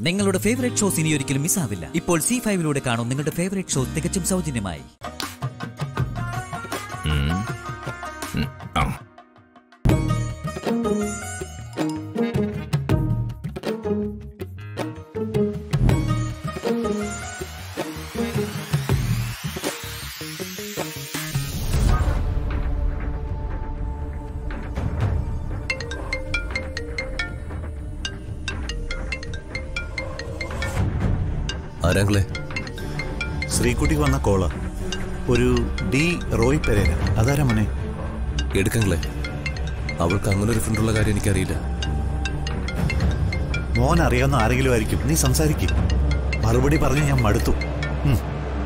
നിങ്ങളുടെ favourite shows ഇനി ഒരിക്കലും മിസ്സാവില്ല ഇപ്പോൾ സി ഫൈവിലൂടെ കാണും നിങ്ങളുടെ ഫേവറേറ്റ് ഷോ തികച്ചും സൗജന്യമായി ആ ആരാങ്ങളെ ശ്രീകുട്ടി വന്ന കോള് ഒരു ഡി റോയ് പെരേര അതാരാ മോനെ എടുക്കങ്ങളെ അവൾക്ക് അങ്ങനെ ഒരു ഫ്രണ്ടുള്ള കാര്യം എനിക്കറിയില്ല മോൻ അറിയാവുന്ന ആരെങ്കിലും ആയിരിക്കും നീ സംസാരിക്കും മറുപടി പറഞ്ഞ് ഞാൻ മടുത്തു ഉം.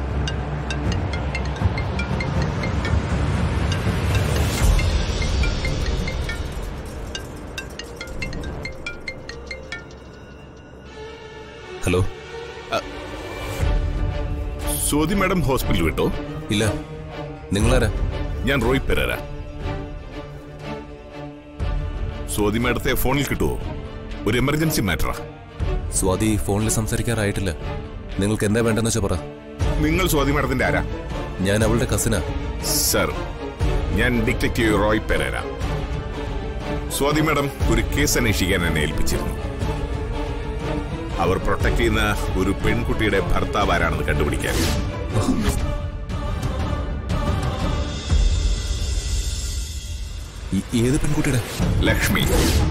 ഹലോ സ്വാതി മാഡം ഹോസ്പിറ്റൽ വിട്ടോ ഇല്ല നിങ്ങളാരാ ഞാൻ റോയ് പെരേര സ്വാതി മാഡത്തെ ഫോണിൽ കിട്ടുമോ ഒരു എമർജൻസി മാറ്ററാ സ്വാതി ഫോണിൽ സംസാരിക്കാറായിട്ടില്ല നിങ്ങൾക്ക് എന്താ വേണ്ടെന്ന് വെച്ചാ പറ നിങ്ങൾ സ്വാതി മാഡത്തിന്റെ ആരാ ഞാൻ അവളുടെ കസിനാ സർ ഞാൻ ഡിറ്റക്റ്റീവ് റോയ് പെരേര സ്വാതി മാഡം ഒരു കേസ് അന്വേഷിക്കാൻ എന്നെ ഏൽപ്പിച്ചിരുന്നു അവർ പ്രൊട്ടക്ട് ചെയ്യുന്ന ഒരു പെൺകുട്ടിയുടെ ഭർത്താവ് ആരാണെന്ന് കണ്ടുപിടിക്കാൻ ഈ- ഏത് പെൺകുട്ടിയുടെ ലക്ഷ്മി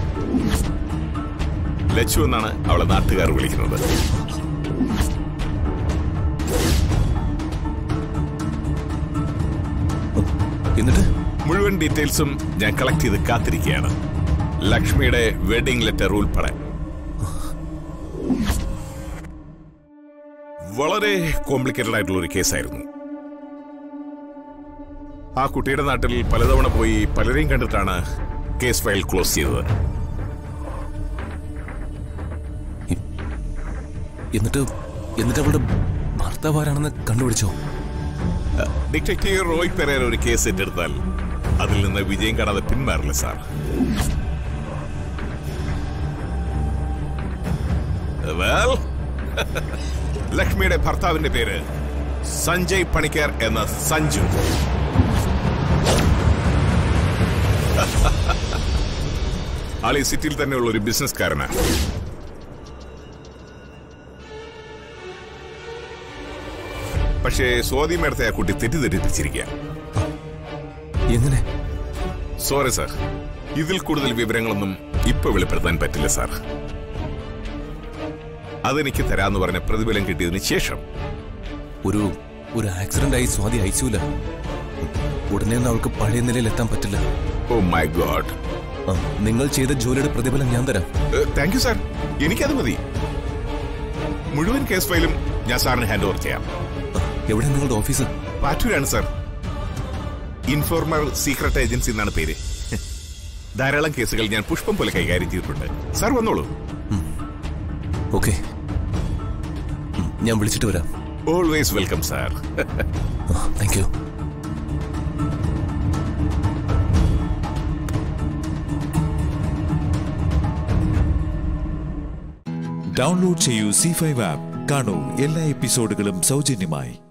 ലച്ചു എന്നാണ് അവളെ നാട്ടുകാർ വിളിക്കുന്നത് എന്നിട്ട് മുഴുവൻ ഡീറ്റെയിൽസും ഞാൻ കളക്ട് ചെയ്ത് കാത്തിരിക്കുകയാണ് ലക്ഷ്മിയുടെ വെഡിങ് ലെറ്റർ ഉൾപ്പെടെ വളരെ കോംപ്ലിക്കേറ്റഡ് ആയിട്ടുള്ള ഒരു കേസായിരുന്നു ആ കുട്ടിയുടെ നാട്ടിൽ പലതവണ പോയി പലരെയും കണ്ടിട്ടാണ് കേസ് ഫയൽ ക്ലോസ് ചെയ്തത് എന്നിട്ട് എന്നിട്ട് അവളുടെ ഭർത്താവ് ആരാണെന്ന് കണ്ടുപിടിച്ചോ ഡിറ്റക്റ്റീവ് റോയ് പെരേര ഒരു കേസ് ഏറ്റെടുത്താൽ അതിൽ നിന്ന് വിജയം കാണാതെ പിന്മാറില്ല സാർ Well, ലക്ഷ്മിയുടെ ഭർത്താവിന്റെ പേര് സഞ്ജയ് പണിക്കർ എന്ന സഞ്ജു ആളി സിറ്റിയിൽ തന്നെയുള്ള ഒരു ബിസിനസ്കാരനാണ് പക്ഷേ സ്വാതി മേടത്തെ ആ കുട്ടി തെറ്റിദ്ധരിപ്പിച്ചിരിക്കുക എങ്ങനെ സോറി സാർ ഇതിൽ കൂടുതൽ വിവരങ്ങളൊന്നും ഇപ്പൊ വെളിപ്പെടുത്താൻ പറ്റില്ല സാർ അതെനിക്ക് തരാന്ന് പറഞ്ഞ പ്രതിഫലം കിട്ടിയതിന് ശേഷം ഒരു ഒരു ആക്സിഡന്റ് ആയി സ്വാതി അയച്ചില്ല ഉടനെ ഒന്നും അവൾക്ക് പഴയ നിലയിൽ എത്താൻ പറ്റില്ല ഓ മൈ ഗോഡ് ആ, നിങ്ങൾ ചെയ്ത ജോലിയുടെ പ്രതിഫലം ഞാൻ തരാം താങ്ക് യു സാർ എനിക്കത് മതി മുഴുവൻ കേസ് ഫയലും ഞാൻ സാറിന് ഹാൻഡ് ഓവർ ചെയ്യാം ആ, എവിടെ നിങ്ങളുടെ ഓഫീസ് പാറ്റൂരാണ് സാർ ഇൻഫോർമർ സീക്രട്ട് ഏജൻസി എന്നാണ് പേര് ധാരാളം കേസുകൾ ഞാൻ പുഷ്പം പോലെ കൈകാര്യം ചെയ്തിട്ടുണ്ട് സാർ വന്നോളൂ ഓക്കെ ഞാൻ വിളിച്ചിട്ട് വരാം always welcome sir thank you download ചെയ്യൂ സി ഫൈവ് ആപ്പ് കാണൂ എല്ലാ എപ്പിസോഡുകളും സൗജന്യമായി